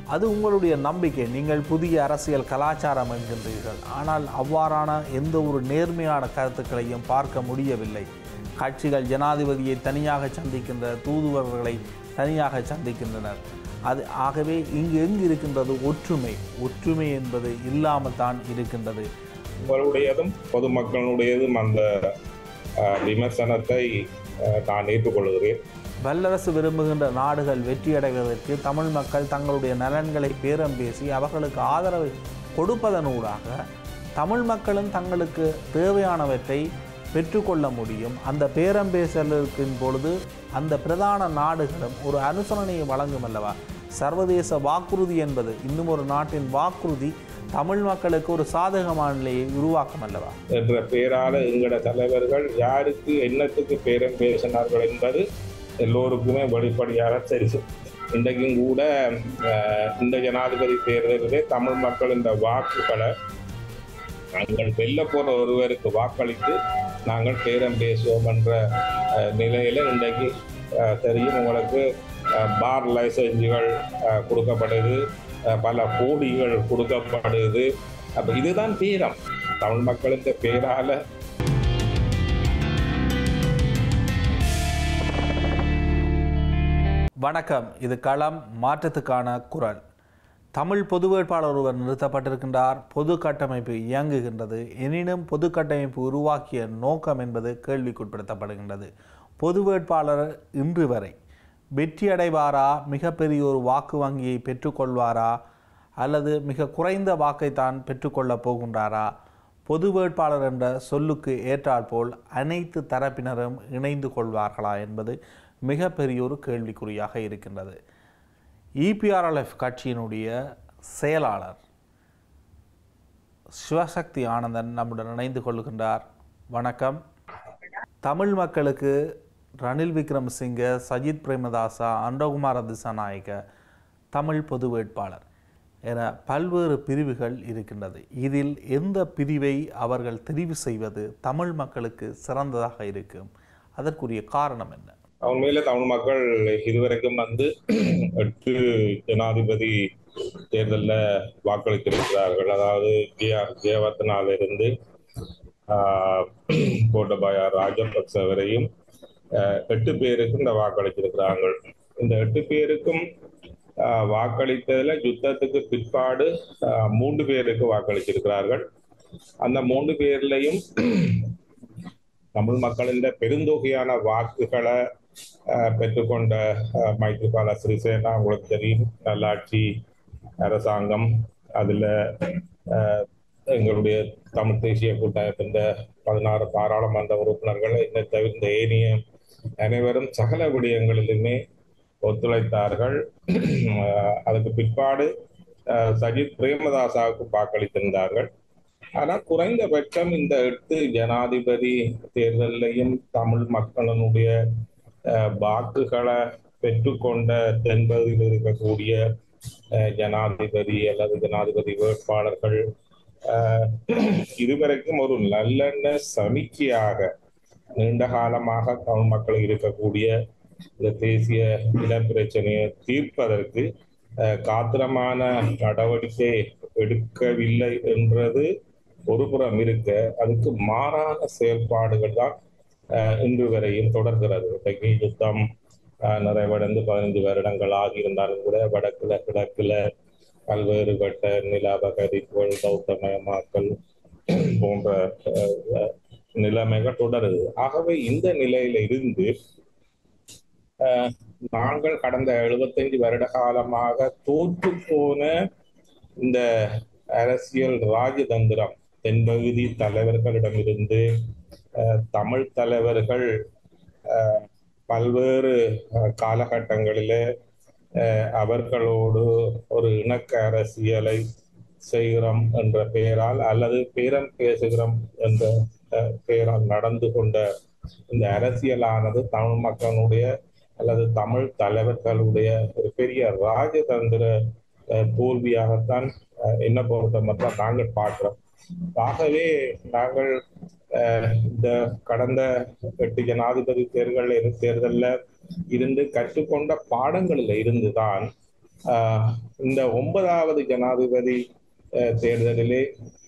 அது உங்களுடைய நம்பிக்கை நீங்கள் புதிய அரசியல் கலாச்சாரம் என்கின்றீர்கள் ஆனால் அவ்வாறான எந்த ஒரு நேர்மையான கருத்துக்களையும் பார்க்க முடியவில்லை கட்சிகள் ஜனாதிபதியை தனியாக சந்திக்கின்ற தூதுவர்களை தனியாக சந்திக்கின்றனர் அது ஆகவே இங்கு எங்கு இருக்கின்றது ஒற்றுமை ஒற்றுமை என்பது இல்லாமல் தான் இருக்கின்றது உங்களுடையதும் பொதுமக்களுடையதும் அந்த அஹ், விமர்சனத்தை அஹ், நான் ஏற்றுக்கொள்கிறேன் வல்லரசு விரும்புகின்ற நாடுகள் வெற்றியடைவதற்கு தமிழ் மக்கள் தங்களுடைய நலன்களை பேரம் பேசி அவர்களுக்கு ஆதரவை கொடுப்பதனூடாக தமிழ் மக்களும் தங்களுக்கு தேவையானவற்றை பெற்றுக்கொள்ள முடியும் அந்த பேரம் பேசலிருக்கும் பொழுது அந்த பிரதான நாடுகளும் ஒரு அனுசரணையை வழங்கும் அல்லவா சர்வதேச வாக்குறுதி என்பது இன்னும் ஒரு நாட்டின் வாக்குறுதி தமிழ் மக்களுக்கு ஒரு சாதகமான நிலையை உருவாக்கும் அல்லவா என்ற பெயரால எங்கட தலைவர்கள் யாருக்கு என்னத்துக்கு பேரம் பேசினார்கள் என்பது எல்லோருக்குமே வெளிப்படையாக தெரியும் இன்றைக்கும் கூட அஹ், இந்த ஜனாதிபதி தேர்தலிலே தமிழ் மக்கள் இந்த வாக்குகளை நாங்கள் வெல்ல போற ஒருவருக்கு வாக்களித்து நாங்கள் பேரம் பேசுவோம் என்ற அஹ், நிலையில இன்றைக்கு அஹ், தெரியும் உங்களுக்கு அஹ், பார் லைசன்ஸுகள் அஹ், கொடுக்கப்படுது அஹ், பல கோடிகள் கொடுக்கப்படுது அப்ப இதுதான் பேரம் தமிழ் மக்களுக்கு பேரால வணக்கம் இது களம் மாற்றத்துக்கான குரல் தமிழ் பொது வேட்பாளர் ஒருவர் நிறுத்தப்பட்டிருக்கின்றார் பொது கட்டமைப்பு இயங்குகின்றது எனினும் பொது கட்டமைப்பு உருவாக்கிய நோக்கம் என்பது கேள்விக்குட்படுத்தப்படுகின்றது பொது வேட்பாளர் இன்று வரை வெற்றியடைவாரா மிகப்பெரிய ஒரு வாக்கு வங்கியை பெற்றுக்கொள்வாரா அல்லது மிக குறைந்த வாக்கைத்தான் பெற்றுக்கொள்ளப் போகின்றாரா பொது வேட்பாளர் என்ற சொல்லுக்கு ஏற்றாற்போல் அனைத்து தரப்பினரும் இணைந்து கொள்வார்களா என்பது மிகப்பெரிய ஒரு கேள்விக்குறியாக இருக்கின்றது இபிஆர்எல்எஃப் கட்சியினுடைய செயலாளர் சிவசக்தி ஆனந்தன் நம்முடன் இணைந்து கொள்கின்றார் வணக்கம் தமிழ் மக்களுக்கு ரணில் விக்ரமசிங்க சஜித் பிரேமதாசா அன்றகுமார திசாநாயக்க தமிழ் பொது வேட்பாளர் என பல்வேறு பிரிவுகள் இருக்கின்றது இதில் எந்த பிரிவை அவர்கள் தெரிவு செய்வது தமிழ் மக்களுக்கு சிறந்ததாக இருக்கும் அதற்குரிய காரணம் என்ன உண்மையில தமிழ் மக்கள் இதுவரைக்கும் வந்து எட்டு ஜனாதிபதி தேர்தலில் வாக்களித்திருக்கிறார்கள் அதாவது ஜே ஆர் ஜெயவர்தனால இருந்து கோட்டபாயா ராஜபக்ச வரையும் ஆஹ், எட்டு பேருக்கு இந்த வாக்களித்திருக்கிறார்கள் இந்த எட்டு பேருக்கும் ஆஹ், வாக்களித்ததுல யுத்தத்துக்கு பிற்பாடு ஆஹ், மூன்று பேருக்கு வாக்களித்திருக்கிறார்கள் அந்த மூன்று பேர்லையும் தமிழ் மக்களின் பெருந்தொகையான வாக்குகளை ஆஹ், பெற்றுக்கொண்ட ஆஹ், மைத்ரிபால சிறிசேனா உங்களுக்கு தெரியும் நல்லாட்சி அரசாங்கம் அதுல ஆஹ், எங்களுடைய தமிழ் தேசிய கூட்டமைப்பின் பதினாறு பாராளுமன்ற உறுப்பினர்கள் என்னை தவிர்ந்த ஏனைய அனைவரும் சகல விடயங்களிலுமே ஒத்துழைத்தார்கள் ஆஹ், அதுக்கு பிற்பாடு ஆஹ், சஜித் பிரேமதாசாவுக்கு வாக்களித்திருந்தார்கள் ஆனால் குறைந்தபட்சம் இந்த எட்டு ஜனாதிபதி தேர்தலையும் தமிழ் மக்களினுடைய அஹ், வாக்குகளை பெற்றுக்கொண்ட தென்பகுதியில் இருக்கக்கூடிய அஹ், ஜனாதிபதி அல்லது ஜனாதிபதி வேட்பாளர்கள் அஹ், இதுவரைக்கும் ஒரு நல்லெண்ண சமிக்கையாக நீண்ட காலமாக தமிழ் மக்கள் இருக்கக்கூடிய இந்த தேசிய இனப்பிரச்சனையை தீர்ப்பதற்கு அஹ், காத்திரமான நடவடிக்கை எடுக்கவில்லை என்றது ஒரு புறம் இருக்க அதுக்கு மாறான செயல்பாடுகள் தான் அஹ், இன்று வரையும் தொடர்கிறது இன்றைக்கு யுத்தம் அஹ், நிறைவடைந்து பதினைந்து வருடங்கள் ஆகியிருந்தாலும் கூட வடக்குல கிழக்குல பல்வேறுபட்ட நிலாபகரிப்புகள் பௌத்தமயமாக்கல் போன்ற அஹ், அஹ், நிலைமைகள் தொடருது ஆகவே இந்த நிலையில இருந்து அஹ், நாங்கள் கடந்த எழுபத்தைந்து வருட காலமாக தோற்று போன இந்த அரசியல் ராஜதந்திரம் தென்பகுதி தலைவர்களிடமிருந்து அஹ், தமிழ் தலைவர்கள் அஹ், பல்வேறு அஹ், காலகட்டங்களிலே அஹ், அவர்களோடு ஒரு இணக்க அரசியலை செய்கிறோம் என்ற பெயரால் அல்லது பேரம் பேசுகிறோம் என்ற அஹ், பெயரால் நடந்து கொண்ட இந்த அரசியலானது தமிழ் மக்களுடைய அல்லது தமிழ் தலைவர்களுடைய ஒரு பெரிய ராஜதந்திர அஹ், தோல்வியாகத்தான் அஹ், என்ன பொறுத்த மட்டும் நாங்கள் பார்க்கிறோம் ஆகவே நாங்கள் அஹ், இந்த கடந்த எட்டு ஜனாதிபதி தேர்தல் தேர்தலில் இருந்து கற்றுக்கொண்ட பாடங்களில் இருந்துதான் ஆஹ் இந்த ஒன்பதாவது ஜனாதிபதி அஹ், தேர்தலிலே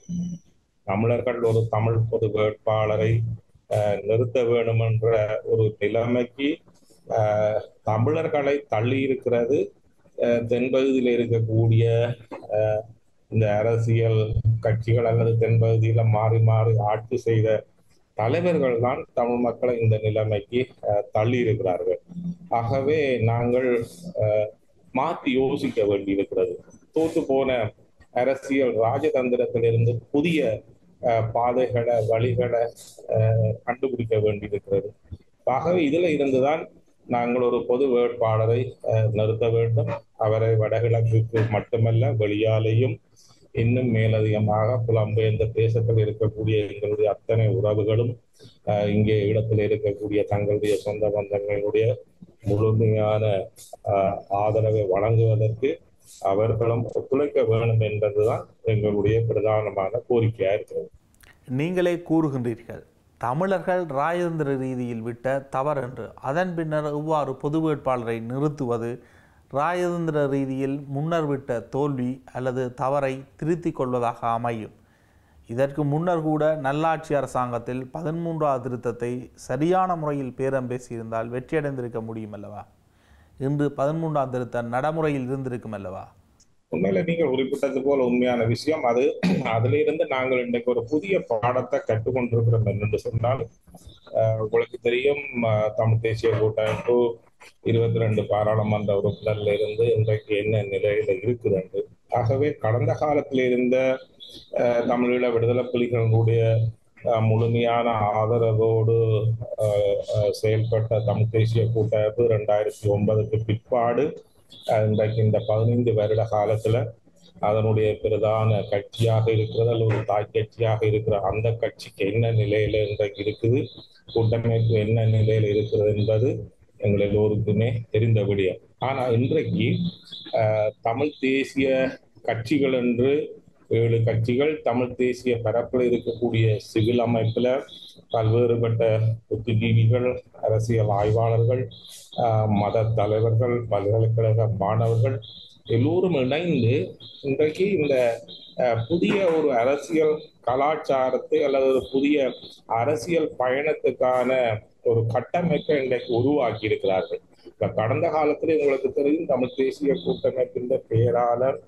தமிழர்கள் ஒரு தமிழ் பொது வேட்பாளரை அஹ், நிறுத்த வேண்டும் என்ற ஒரு நிலைமைக்கு அஹ், தமிழர்களை தள்ளி இருக்கிறது அஹ், தென்பகுதியில் இருக்கக்கூடிய அஹ், இந்த அரசியல் கட்சிகள் அல்லது தென்பகுதியில மாறி மாறி ஆட்சி செய்த தலைவர்கள் தான் தமிழ் மக்களை இந்த நிலைமைக்கு அஹ், தள்ளி இருக்கிறார்கள் ஆகவே நாங்கள் அஹ், மாற்றி யோசிக்க வேண்டியிருக்கிறது தோற்று போன அரசியல் ராஜதந்திரத்திலிருந்து புதிய அஹ், பாதைகளை வழிகளை அஹ், கண்டுபிடிக்க வேண்டியிருக்கிறது ஆகவே இதுல இருந்துதான் நாங்கள் ஒரு பொது வேட்பாளரை அஹ், நிறுத்த வேண்டும் அவரை வடகிழக்குக்கு மட்டுமல்ல வெளியாலேயும் இன்னும் மேலதிகமாக புலம்பெயர்ந்த தேசத்தில் இருக்கக்கூடிய எங்களுடைய அத்தனை உறவுகளும் அஹ், இங்கே இடத்தில் இருக்கக்கூடிய தங்களுடைய சொந்த பந்தங்களுடைய முழுமையான அஹ், ஆதரவை வழங்குவதற்கு அவர்களும் ஒத்துழைக்க வேண்டும் என்பதுதான் எங்களுடைய பிரதானமான கோரிக்கையா இருக்கிறது நீங்களே கூறுகின்றீர்கள் தமிழர்கள் ராஜதந்திர ரீதியில் விட்ட தவறென்று அதன் பின்னர் இவ்வாறு பொது வேட்பாளரை நிறுத்துவது ராஜதந்திர ரீதியில் முன்னர் விட்ட தோல்வி அல்லது தவறை திருத்திக் கொள்வதாக அமையும் இதற்கு முன்னர் கூட நல்லாட்சி அரசாங்கத்தில் பதிமூன்றாவது திருத்தத்தை சரியான முறையில் பேரம் பேசியிருந்தால் வெற்றியடைந்திருக்க முடியும் அல்லவா இன்று பதிமூன்றாம் திருத்தம் நடைமுறையில் இருந்திருக்கும் அல்லவா உண்மையில நீங்க குறிப்பிட்டது போல உண்மையான விஷயம் அது அதிலிருந்து நாங்கள் இன்றைக்கு ஒரு புதிய பாடத்தை கற்றுக்கொண்டிருக்கிறோம் என்று சொன்னால் அஹ், உங்களுக்கு தெரியும் அஹ், தமிழ் தேசிய கூட்டமைப்பு இருபத்தி ரெண்டு பாராளுமன்ற உறுப்பினர்ல இருந்து இன்றைக்கு என்ன நிலையில இருக்குது என்று ஆகவே கடந்த காலத்தில் இருந்த அஹ், தமிழீழ விடுதலை புலிகளுடைய அஹ், முழுமையான ஆதரவோடு அஹ், அஹ், செயல்பட்ட தமிழ் தேசிய கூட்டமைப்பு ரெண்டாயிரத்தி ஒன்பதுக்கு பிற்பாடு அஹ், இன்றைக்கு இந்த பதினைந்து வருட காலத்துல அதனுடைய பிரதான கட்சியாக இருக்கிறது அல்லது ஒரு தாய் கட்சியாக இருக்கிற அந்த கட்சிக்கு என்ன நிலையில இன்றைக்கு இருக்குது கூட்டமைப்பு என்ன நிலையில இருக்கிறது என்பது எங்கள் எல்லோருக்குமே தெரிந்த விடயம் ஆனா இன்றைக்கு அஹ், தமிழ் தேசிய கட்சிகள் என்று ஏழு கட்சிகள் தமிழ் தேசிய பரப்பில் இருக்கக்கூடிய சிவில் அமைப்புல பல்வேறுபட்ட புத்திஜீவிகள் அரசியல் ஆய்வாளர்கள் ஆஹ் மத தலைவர்கள் பல்கலைக்கழக மாணவர்கள் எல்லோரும் இணைந்து இன்றைக்கு இந்த ஆஹ், புதிய ஒரு அரசியல் கலாச்சாரத்தை அல்லது ஒரு புதிய அரசியல் பயணத்துக்கான ஒரு கட்டமைப்பை இன்றைக்கு உருவாக்கி இருக்கிறார்கள் இப்ப கடந்த காலத்துல உங்களுக்கு தெரியும் தமிழ் தேசிய கூட்டமைப்பின் பெயராளர்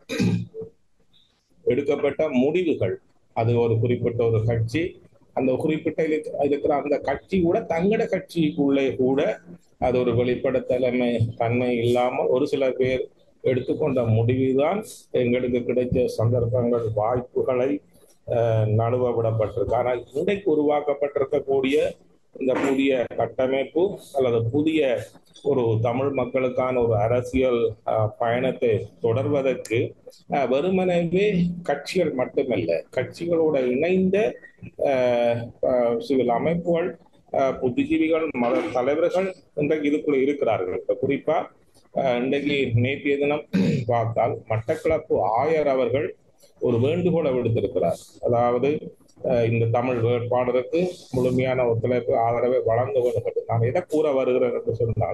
எடுக்கப்பட்ட முடிவுகள் அது ஒரு குறிப்பிட்ட ஒரு கட்சி அந்த குறிப்பிட்ட இருக்க- இருக்கிற அந்த கட்சி கூட தங்கட கட்சிக்குள்ளே கூட அது ஒரு வெளிப்படத்தலைமை தன்மை இல்லாமல் ஒரு சில பேர் எடுத்துக்கொண்ட முடிவுதான் எங்களுக்கு கிடைச்ச சந்தர்ப்பங்கள் வாய்ப்புகளை அஹ், நழுவ விடப்பட்டிருக்கு ஆனால் இன்றைக்கு உருவாக்கப்பட்டிருக்கக்கூடிய இந்த புதிய கட்டமைப்பு அல்லது புதிய ஒரு தமிழ் மக்களுக்கான ஒரு அரசியல் அஹ், பயணத்தை தொடர்வதற்கு அஹ், வெறுமனவே கட்சிகள் மட்டுமல்ல கட்சிகளோட இணைந்த அஹ், அஹ், சிவில் அமைப்புகள் அஹ், புத்திஜீவிகள் மத தலைவர்கள் இன்றைக்கு இதுக்குள்ள இருக்கிறார்கள் இப்ப குறிப்பா அஹ், இன்றைக்கு நேற்றைய தினம் பார்த்தால் மட்டக்களப்பு ஆயர் அவர்கள் ஒரு வேண்டுகோளை விடுத்திருக்கிறார் அதாவது அஹ், இந்த தமிழ் வேட்பாளருக்கு முழுமையான ஒத்துழைப்பு ஆதரவை வழங்க வேண்டும் என்று நான் எதை கூற வருகிறேன் என்று சொன்னால்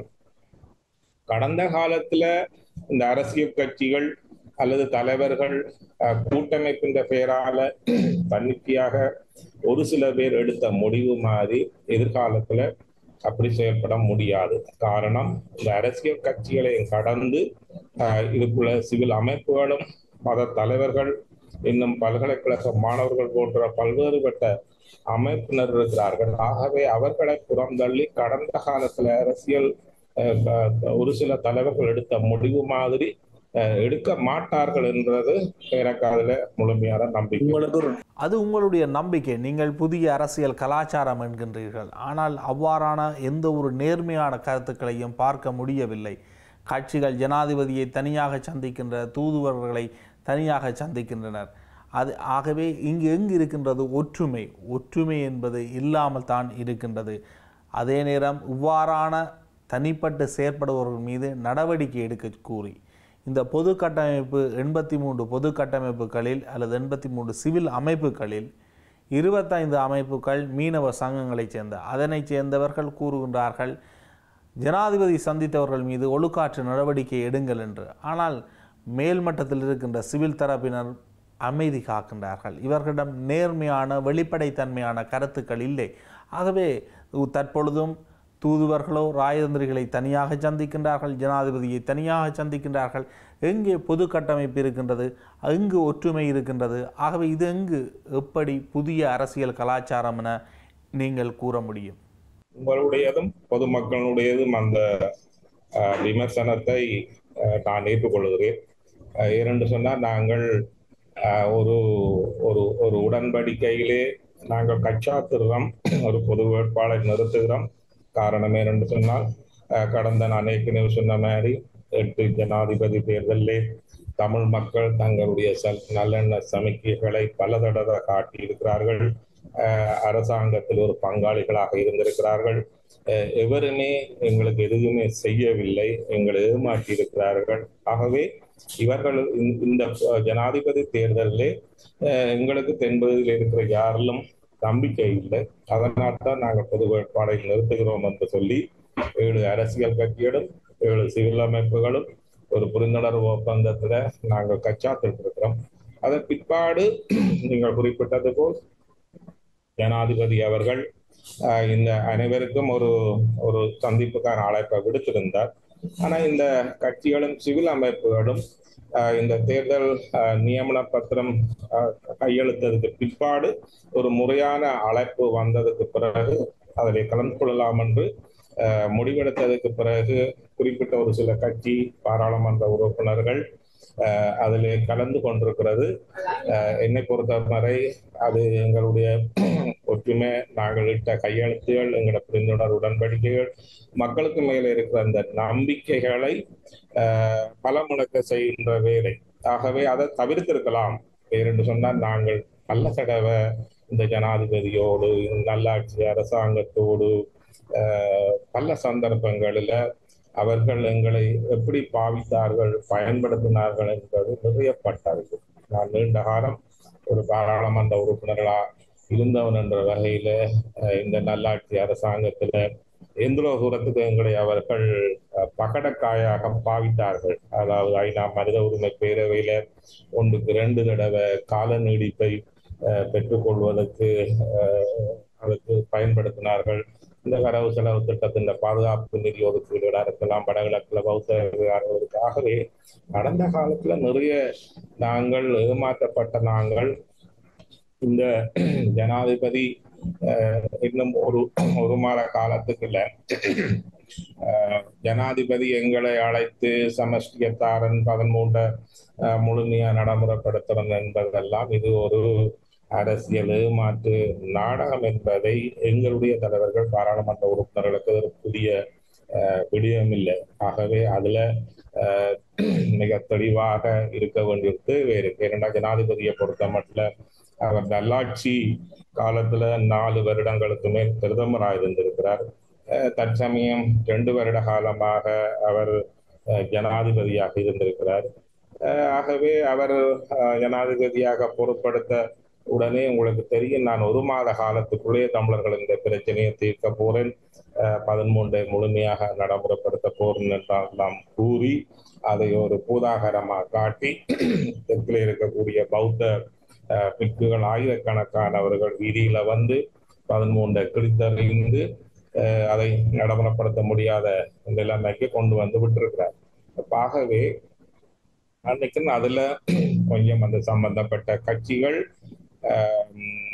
கடந்த காலத்துல இந்த அரசியல் கட்சிகள் அல்லது தலைவர்கள் அஹ், கூட்டமைப்பின் பெயரால தன்னிச்சையாக ஒரு சில பேர் எடுத்த முடிவு மாதிரி எதிர்காலத்துல அப்படி செயல்பட முடியாது காரணம் இந்த அரசியல் கட்சிகளையும் கடந்து அஹ், இதுக்குள்ள சிவில் அமைப்புகளும் மத தலைவர்கள் இன்னும் பல்கலைக்கழக மாணவர்கள் போன்ற பல்வேறுபட்ட அமைப்பினர் இருக்கிறார்கள் ஆகவே அவர்களை புறந்தள்ளி கடந்த காலத்துல அரசியல் அஹ், க- ஒரு சில தலைவர்கள் எடுத்த முடிவு மாதிரி அஹ், எடுக்க மாட்டார்கள் என்றது எனக்கு அதுல முழுமையான நம்பிக்கை உங்களுக்கு ஒரு அது உங்களுடைய நம்பிக்கை நீங்கள் புதிய அரசியல் கலாச்சாரம் என்கின்றீர்கள் ஆனால் அவ்வாறான எந்த ஒரு நேர்மையான கருத்துக்களையும் பார்க்க முடியவில்லை கட்சிகள் ஜனாதிபதியை தனியாக சந்திக்கின்ற தூதுவர்களை தனியாக சந்திக்கின்றனர் அது ஆகவே இங்கு எங்கு இருக்கின்றது ஒற்றுமை ஒற்றுமை என்பது இல்லாமல் தான் இருக்கின்றது அதே நேரம் இவ்வாறான தனிப்பட்டு செயற்படுபவர்கள் மீது நடவடிக்கை எடுக்க கூறி இந்த பொது கட்டமைப்பு எண்பத்தி மூன்று பொது கட்டமைப்புகளில் அல்லது எண்பத்தி மூன்று சிவில் அமைப்புகளில் இருபத்தைந்து அமைப்புகள் மீனவ சங்கங்களைச் சேர்ந்த அதனைச் சேர்ந்தவர்கள் கூறுகின்றார்கள் ஜனாதிபதி சந்தித்தவர்கள் மீது ஒழுக்காற்று நடவடிக்கை எடுங்கள் என்று ஆனால் மேல்மட்டத்தில் இருக்கின்ற சிவில் தரப்பினர் அமைதி காக்கின்றார்கள் இவர்களிடம் நேர்மையான வெளிப்படைத்தன்மையான கருத்துக்கள் இல்லை ஆகவே உ- தற்பொழுதும் தூதுவர்களோ ராஜதந்திரிகளை தனியாக சந்திக்கின்றார்கள் ஜனாதிபதியை தனியாக சந்திக்கின்றார்கள் எங்கே பொது கட்டமைப்பு இருக்கின்றது எங்கு ஒற்றுமை இருக்கின்றது ஆகவே இது எங்கு எப்படி புதிய அரசியல் கலாச்சாரம் என நீங்கள் கூற முடியும் உங்களுடையதும் பொதுமக்களுடையதும் அந்த அஹ், விமர்சனத்தை அஹ், நான் ஏற்றுக்கொள்கிறேன் அஹ், ஏனென்று சொன்னால் நாங்கள் அஹ், ஒரு ஒரு ஒரு உடன்படிக்கையிலே நாங்கள் கச்சாத்திருந்தோம் ஒரு பொது வேட்பாளரை நிறுத்துகிறோம் காரணம் ஏனென்று சொன்னால் அஹ், கடந்த நான் ஏற்கனவே சொன்ன மாதிரி எட்டு ஜனாதிபதி தேர்தலிலே தமிழ் மக்கள் தங்களுடைய சல் நல்லெண்ண சமிக்கைகளை பல தடவை காட்டியிருக்கிறார்கள் அஹ், அரசாங்கத்தில் ஒரு பங்காளிகளாக இருந்திருக்கிறார்கள் அஹ், எவருமே எங்களுக்கு எதுவுமே செய்யவில்லை எங்களை ஏமாற்றி இருக்கிறார்கள் ஆகவே இவர்கள் இந்த- இந்த ஜனாதிபதி தேர்தலிலே அஹ், எங்களுக்கு தென்பதில் இருக்கிற யாரிலும் நம்பிக்கை இல்லை அதனால் தான் நாங்கள் பொது வேட்பாளரை நிறுத்துகிறோம் என்று சொல்லி ஏழு அரசியல் கட்சிகளும் ஏழு சிவில் அமைப்புகளும் ஒரு புரிந்துணர்வு ஒப்பந்தத்துல நாங்கள் கச்சாத்திருக்கிறோம் அதன் பிற்பாடு நீங்கள் குறிப்பிட்டது போல் ஜனாதிபதி அவர்கள் ஆஹ், இந்த அனைவருக்கும் ஒரு ஒரு சந்திப்புக்கான அழைப்பை விடுத்திருந்தார் ஆனா இந்த கட்சிகளும் சிவில் அமைப்புகளும் ஆஹ், இந்த தேர்தல் ஆஹ், நியமன பத்திரம் ஆஹ், கையெழுத்ததுக்கு பிற்பாடு ஒரு முறையான அழைப்பு வந்ததுக்கு பிறகு அதில் கலந்து கொள்ளலாம் என்று ஆஹ், முடிவெடுத்ததுக்கு பிறகு குறிப்பிட்ட ஒரு சில கட்சி பாராளுமன்ற உறுப்பினர்கள் ஆஹ், அதில் கலந்து கொண்டிருக்கிறது ஆஹ், என்னை பொறுத்தவரை அது எங்களுடைய ஒற்றுமை நாங்கள் இட்ட கையெழுத்துகள் எங்களோட புரிந்துணர்வு உடன்படிக்கைகள் மக்களுக்கு மேலே இருக்கிற அந்த நம்பிக்கைகளை ஆஹ், பலமுழக்க செய்கின்ற வேலை ஆகவே அதை தவிர்த்திருக்கலாம் வேறென்று சொன்னால் நாங்கள் நல்ல தடவை இந்த ஜனாதிபதியோடு நல்லாட்சி அரசாங்கத்தோடு ஆஹ், பல சந்தர்ப்பங்களில் அவர்கள் எங்களை எப்படி பாவித்தார்கள் பயன்படுத்தினார்கள் என்பது நிறையப்பட்டது நான் நீண்ட காலம் ஒரு பாராளுமன்ற உறுப்பினர்களா இருந்தவன் என்ற வகையில அஹ், இந்த நல்லாட்சி அரசாங்கத்துல எந்தளோ தூரத்துக்கு எங்களை அவர்கள் அஹ், பகடக்காயாக பாவித்தார்கள் அதாவது ஐநா மனித உரிமை பேரவையில ஒன்றுக்கு ரெண்டு தடவை கால நீடிப்பை அஹ், பெற்றுக்கொள்வதற்கு அஹ், அதற்கு பயன்படுத்தினார்கள் இந்த வரவு செலவு திட்டத்தின் பாதுகாப்பு நிதி ஒதுக்கீடுகளாக இருக்கலாம் வடகிழக்குல பௌத்த ஆகவே கடந்த காலத்துல நிறைய நாங்கள் ஏமாற்றப்பட்ட நாங்கள் இந்த ஜனாதிபதி அஹ், இன்னும் ஒரு ஒரு மாத காலத்துக்குள்ள அஹ், ஜனாதிபதி எங்களை அழைத்து சமஷ்டியத்தாரன் பதிமூன்ற அஹ், முழுமையா நடைமுறைப்படுத்துறோம் என்பதெல்லாம் இது ஒரு அரசியல் ஏமாற்று நாடகம் என்பதை எங்களுடைய தலைவர்கள் பாராளுமன்ற உறுப்பினர்களுக்கு ஒரு புதிய அஹ், விடயம் இல்லை ஆகவே அதுல அஹ், மிக தெளிவாக இருக்க வேண்டிய தேவை இருக்கு இரண்டா ஜனாதிபதியை பொறுத்த மட்டும் அவர் நல்லாட்சி காலத்துல நாலு வருடங்களுக்கு மேல் பிரதமராக இருந்திருக்கிறார் அஹ், தற்சமயம் ரெண்டு வருட காலமாக அவர் அஹ், ஜனாதிபதியாக இருந்திருக்கிறார் அஹ், ஆகவே அவர் அஹ், ஜனாதிபதியாக பொறுப்படுத்த உடனே உங்களுக்கு தெரியும் நான் ஒரு மாத காலத்துக்குள்ளே தமிழர்கள் இந்த பிரச்சனையை தீர்க்க போறேன் அஹ், பதிமூன்றை முழுமையாக நடைமுறைப்படுத்த போறேன் என்றெல்லாம் கூறி அதை ஒரு பூதாகரமாக காட்டி தெற்கில் இருக்கக்கூடிய பௌத்த அஹ், பிக்குகள் ஆயிரக்கணக்கானவர்கள் வீதியில வந்து பதிமூன்றை கிழித்தறிந்து அஹ், அதை நடைமுறைப்படுத்த முடியாத நிலைமைக்கு கொண்டு வந்து விட்டிருக்கிறார் அப்ப ஆகவே அன்னைக்கு அதுல கொஞ்சம் அந்த சம்பந்தப்பட்ட கட்சிகள் ஆஹ்,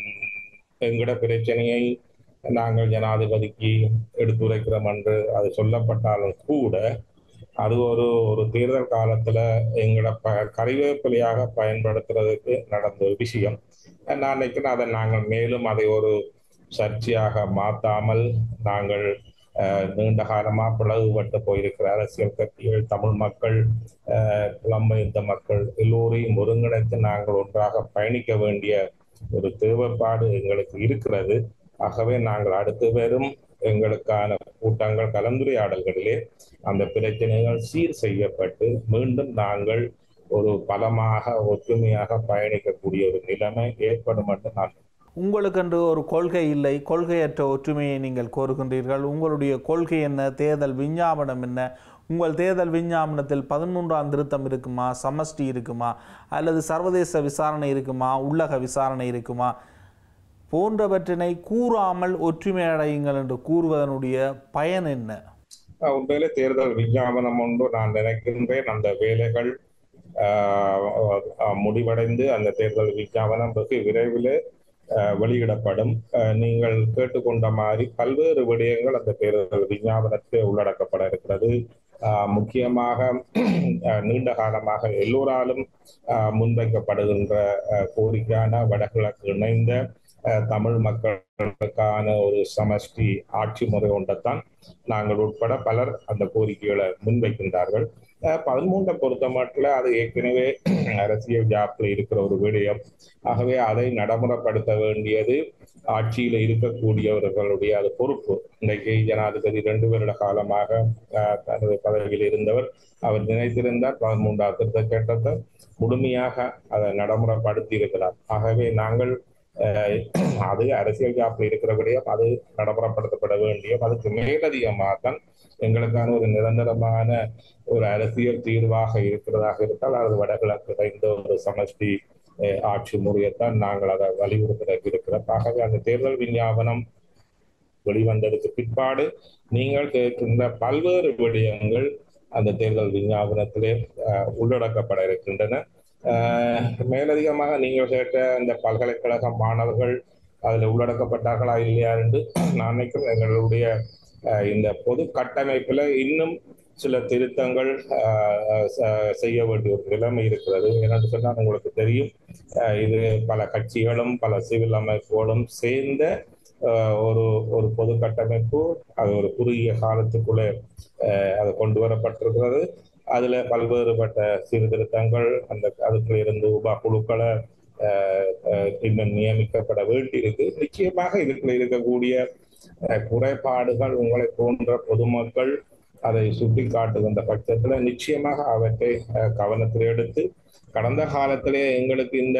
எங்கட பிரச்சனையை நாங்கள் ஜனாதிபதிக்கு எடுத்துரைக்கிறோம் என்று அது சொல்லப்பட்டாலும் கூட அது ஒரு ஒரு தேர்தல் காலத்துல எங்களோட ப கறிவேப்பிலையாக பயன்படுத்துறதுக்கு நடந்த ஒரு விஷயம் நான் நினைக்கிறேன் அதை நாங்கள் மேலும் அதை ஒரு சர்ச்சையாக மாத்தாமல் நாங்கள் அஹ், நீண்ட காலமா பிளவுபட்டு போயிருக்கிற அரசியல் கட்சிகள் தமிழ் மக்கள் அஹ், புலம்பெயர்ந்த மக்கள் எல்லோரையும் ஒருங்கிணைத்து நாங்கள் ஒன்றாக பயணிக்க வேண்டிய ஒரு தேவைப்பாடு எங்களுக்கு இருக்கிறது ஆகவே நாங்கள் அடுத்து வரும் எங்களுக்கான கூட்டங்கள் கலந்துரையாடல்களிலே அந்த பிரச்சனைகள் சீர் செய்யப்பட்டு மீண்டும் நாங்கள் ஒரு பலமாக ஒற்றுமையாக பயணிக்கக்கூடிய ஒரு நிலைமை ஏற்படும் என்று நான் உங்களுக்கென்று ஒரு கொள்கை இல்லை கொள்கையற்ற ஒற்றுமையை நீங்கள் கோருகின்றீர்கள் உங்களுடைய கொள்கை என்ன தேர்தல் விஞ்ஞாபனம் என்ன உங்கள் தேர்தல் விஞ்ஞாபனத்தில் பதிமூன்றாம் திருத்தம் இருக்குமா சமஷ்டி இருக்குமா அல்லது சர்வதேச விசாரணை இருக்குமா உள்ளக விசாரணை இருக்குமா போன்றவற்றினை கூறாமல் ஒற்றுமை அடையுங்கள் என்று கூறுவதனுடைய பயன் என்ன அஹ் உண்மையிலே தேர்தல் விஞ்ஞாபனம் ஒன்று நான் நினைக்கின்றேன் அந்த வேலைகள் ஆஹ், ஆஹ், முடிவடைந்து அந்த தேர்தல் விஞ்ஞாபனம் வெகு விரைவில் ஆஹ், வெளியிடப்படும் ஆஹ், நீங்கள் கேட்டுக்கொண்ட மாதிரி பல்வேறு விடயங்கள் அந்த தேர்தல் விஞ்ஞாபனத்தில் உள்ளடக்கப்பட இருக்கிறது ஆஹ், முக்கியமாக ஆஹ், நீண்ட காலமாக எல்லோராலும் ஆஹ், முன்வைக்கப்படுகின்ற ஆஹ், கோரிக்கையான வடகிழக்கு இணைந்த ஆஹ், தமிழ் மக்களுக்கான ஒரு சமஷ்டி ஆட்சி முறை ஒன்றைத்தான் நாங்கள் உட்பட பலர் அந்த கோரிக்கைகளை முன்வைக்கின்றார்கள் அஹ் பதிமூன்றை பொறுத்த மட்டும் அது ஏற்கனவே அரசியல் ஜாப்ல இருக்கிற ஒரு விடயம் ஆகவே அதை நடைமுறைப்படுத்த வேண்டியது ஆட்சியில இருக்கக்கூடியவர்களுடைய அது பொறுப்பு இன்றைக்கு ஜனாதிபதி ரெண்டு வருட காலமாக அஹ், தனது பதவியில் இருந்தவர் அவர் நினைத்திருந்தார் பதிமூன்றாவது திருத்த சட்டத்தை முழுமையாக அதை நடைமுறைப்படுத்தி இருக்கிறார் ஆகவே நாங்கள் அஹ், அது அரசியல் ஜாப்ல இருக்கிற விடயம் அது நடைமுறைப்படுத்தப்பட வேண்டிய அதுக்கு மேலதிகமாக தான் எங்களுக்கான ஒரு நிரந்தரமான ஒரு அரசியல் தீர்வாக இருக்கிறதாக இருந்தால் அது வடகிழக்கு இணைந்த ஒரு சமஷ்டி அஹ், ஆட்சி முறையைத்தான் நாங்கள் அதை வலியுறுத்த இருக்கிறோம் ஆகவே அந்த தேர்தல் விஞ்ஞாபனம் வெளிவந்ததுக்கு பிற்பாடு நீங்கள் கேட்கின்ற பல்வேறு விடயங்கள் அந்த தேர்தல் விஞ்ஞாபனத்திலே அஹ், உள்ளடக்கப்பட இருக்கின்றன அஹ், மேலதிகமாக நீங்கள் கேட்ட இந்த பல்கலைக்கழக மாணவர்கள் அதில் உள்ளடக்கப்பட்டார்களா இல்லையா என்று நான் நினைக்கிறேன் எங்களுடைய அஹ், இந்த பொது கட்டமைப்பில் இன்னும் சில திருத்தங்கள் அஹ், ச- செய்ய வேண்டிய ஒரு நிலைமை இருக்கிறது என்னென்னு சொன்னால் உங்களுக்கு தெரியும் அஹ், இது பல கட்சிகளும் பல சிவில் அமைப்புகளும் சேர்ந்த அஹ், ஒரு ஒரு பொது கட்டமைப்பு அது ஒரு குறுகிய காலத்துக்குள்ளே அஹ், அது கொண்டு வரப்பட்டிருக்கிறது அதுல பல்வேறுபட்ட சீர்திருத்தங்கள் அந்த அதுக்குள்ள இருந்து உபா குழுக்களை அஹ், அஹ், இன்னும் நியமிக்கப்பட வேண்டியிருக்கு நிச்சயமாக இதுக்குள்ள இருக்கக்கூடிய அஹ், குறைபாடுகள் உங்களை போன்ற பொதுமக்கள் அதை சுட்டி காட்டுகின்ற பட்சத்துல நிச்சயமாக அவற்றை அஹ், கவனத்தில் எடுத்து கடந்த காலத்திலே எங்களுக்கு இந்த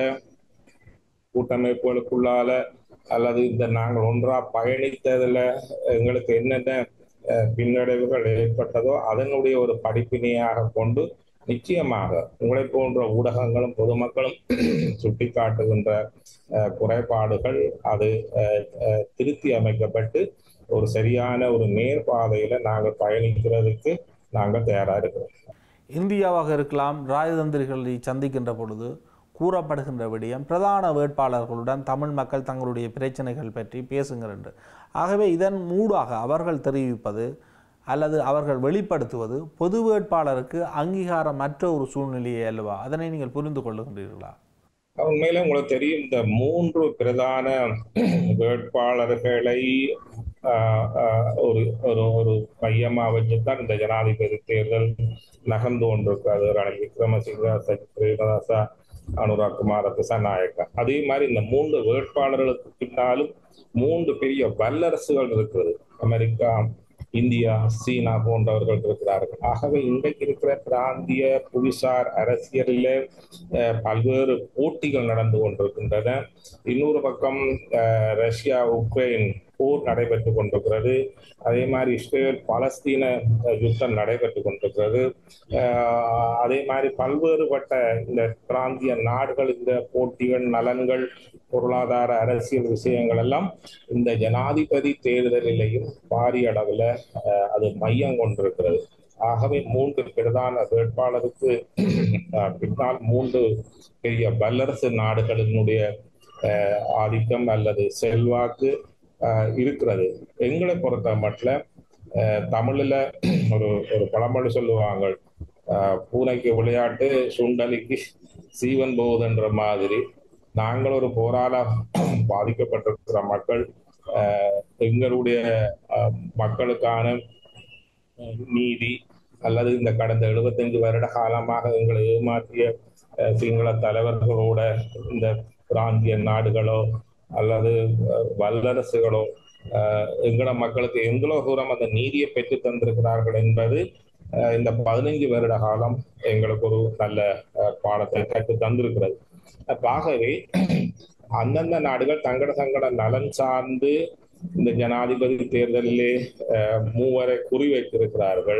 கூட்டமைப்புகளுக்குள்ளால அல்லது இந்த நாங்கள் ஒன்றா பயணித்ததுல எங்களுக்கு என்னென்ன அஹ், பின்னடைவுகள் ஏற்பட்டதோ அதனுடைய ஒரு படிப்பினையாக கொண்டு நிச்சயமாக உங்களை போன்ற ஊடகங்களும் பொதுமக்களும் சுட்டிக்காட்டுகின்ற அஹ், குறைபாடுகள் அது அஹ், அஹ், திருத்தி அமைக்கப்பட்டு ஒரு சரியான ஒரு நேர்பாதையில நாங்கள் பயணிக்கிறதுக்கு நாங்கள் தயாரா இருக்கிறோம் இந்தியாவாக இருக்கலாம் ராஜதந்திரிகளை சந்திக்கின்ற பொழுது கூறப்படுகின்ற விடயம் பிரதான வேட்பாளர்களுடன் தமிழ் மக்கள் தங்களுடைய பிரச்சனைகள் பற்றி பேசுங்கள் என்று ஆகவே இதன் மூடாக அவர்கள் தெரிவிப்பது அல்லது அவர்கள் வெளிப்படுத்துவது பொது வேட்பாளருக்கு அங்கீகாரமற்ற ஒரு சூழ்நிலையே அல்லவா அதனை நீங்கள் புரிந்து கொள்ளுகின்றீர்களா உண்மையில உங்களுக்கு தெரியும் இந்த மூன்று பிரதான வேட்பாளர்களை ஆஹ், ஆஹ், ஒரு ஒரு ஒரு மையமா வச்சுதான் இந்த ஜனாதிபதி தேர்தல் நகர்ந்து கொண்டிருக்கிறது ரணில் விக்ரமசிங்க சஜித் பிரேமதாசா அனுராக் குமார திசாநாயக்கா அதே மாதிரி இந்த மூன்று வேட்பாளர்களுக்கு பின்னாலும் மூன்று பெரிய வல்லரசுகள் இருக்கிறது அமெரிக்கா இந்தியா சீனா போன்றவர்கள் இருக்கிறார்கள் ஆகவே இன்றைக்கு இருக்கிற பிராந்திய புவிசார் அரசியலில் அஹ், பல்வேறு போட்டிகள் நடந்து கொண்டிருக்கின்றன இன்னொரு பக்கம் அஹ், ரஷ்யா உக்ரைன் போர் நடைபெற்று கொண்டிருக்கிறது அதே மாதிரி இஸ்ரேல் பாலஸ்தீன அஹ், யுத்தம் நடைபெற்று கொண்டிருக்கிறது அஹ், அதே மாதிரி பல்வேறுபட்ட இந்த பிராந்திய நாடுகள் இந்த போட்டிகள் நலன்கள் பொருளாதார அரசியல் விஷயங்கள் எல்லாம் இந்த ஜனாதிபதி தேர்தலிலேயும் பாரிய அளவில் அது மையம் கொண்டிருக்கிறது ஆகவே மூன்று பிரதான வேட்பாளருக்கு அஹ், பின்னால் மூன்று பெரிய வல்லரசு நாடுகளினுடைய அஹ், ஆதிக்கம் அல்லது செல்வாக்கு அஹ், இருக்கிறது எங்களை பொறுத்த மட்டும் அஹ், தமிழ்ல ஒரு ஒரு பழமொழி சொல்லுவாங்க அஹ், பூனைக்கு விளையாட்டு சுண்டலிக்கு சீவன் போகுதுன்ற மாதிரி நாங்கள் ஒரு போரால பாதிக்கப்பட்டிருக்கிற மக்கள் அஹ், எங்களுடைய அஹ், மக்களுக்கான அஹ், நீதி அல்லது இந்த கடந்த 75 வருட காலமாக எங்களை ஏமாற்றிய அஹ், சிங்கள தலைவர்களோட இந்த பிராந்திய நாடுகளோ அல்லது அஹ், வல்லரசுகளோ அஹ், எங்கள மக்களுக்கு எவ்வளவு தூரம் அந்த நீதியை பெற்று தந்திருக்கிறார்கள் என்பது அஹ், இந்த பதினைஞ்சு வருட காலம் எங்களுக்கு ஒரு நல்ல அஹ், பாடத்தை கற்று தந்திருக்கிறது அப்ப ஆகவே அந்தந்த நாடுகள் தங்கட தங்கட நலன் சார்ந்து இந்த ஜனாதிபதி தேர்தலிலே அஹ், மூவரை குறிவைத்திருக்கிறார்கள்